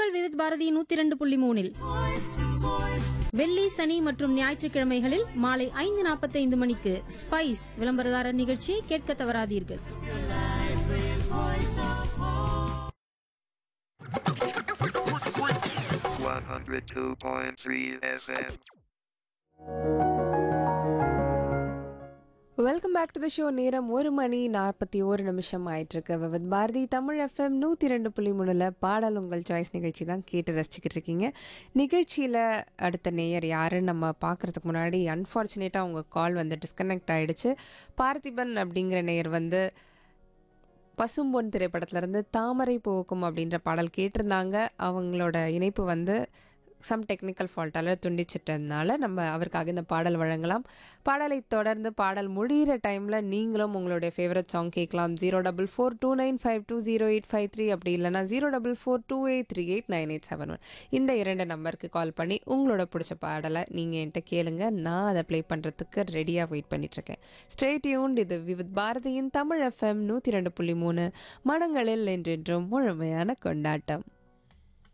உங்கள் விவித் பாரதி நூத்தி இரண்டு புள்ளி மூணில் வெள்ளி சனி மற்றும் ஞாயிற்றுக்கிழமைகளில் மாலை ஐந்து நாற்பத்தைந்து மணிக்கு ஸ்பைஸ் விளம்பரதாரர் நிகழ்ச்சியை கேட்க தவறாதீர்கள் One hundred two point three FM. Welcome back to the show நேரம் ஒரு மணி நாற்பத்தி ஒரு நிமிஷம் ஆயிட்டிருக்கு வித் பாரதி தமிழ் எஃப்எம் நூற்றி ரெண்டு புள்ளி மூணில் பாடல் உங்கள் சாய்ஸ் நிகழ்ச்சி தான் கேட்டு ரசிச்சுக்கிட்டு இருக்கீங்க நிகழ்ச்சியில் அடுத்த நேயர் யாருன்னு நம்ம பார்க்குறதுக்கு முன்னாடி அன்ஃபார்ச்சுனேட்டாக அவங்க கால் வந்து டிஸ்கனெக்ட் ஆகிடுச்சு பார்த்திபன் அப்படிங்கிற நேயர் வந்து பசும்பொன் திரைப்படத்துலேருந்து தாமரை பூக்கும் அப்படின்ற பாடல் கேட்டிருந்தாங்க அவங்களோட இணைப்பு வந்து சம் டெக்னிக்கல் ஃபால்ட்டால் துண்டிச்சிட்டதுனால நம்ம அவருக்காக இந்த பாடல் வழங்கலாம் பாடலை தொடர்ந்து பாடல் முடிகிற டைமில் நீங்களும் உங்களுடைய ஃபேவரட் சாங் கேட்கலாம் zero double four two nine five two zero eight five three அப்படி இல்லைனா zero double four two eight three eight nine eight seven one இந்த இரண்டு நம்பருக்கு கால் பண்ணி உங்களோட பிடிச்ச பாடலை நீங்கள் என்கிட்ட கேளுங்க நான் அதை ப்ளே பண்ணுறதுக்கு ரெடியாக வெயிட் பண்ணிட்டுருக்கேன் ஸ்ட்ரெயிட் டியூன்ட் இது விவித் பாரதியின் தமிழ் எஃப்எம் நூற்றி ரெண்டு புள்ளி மூணு மனங்களில் என்றென்றும் முழுமையான கொண்டாட்டம்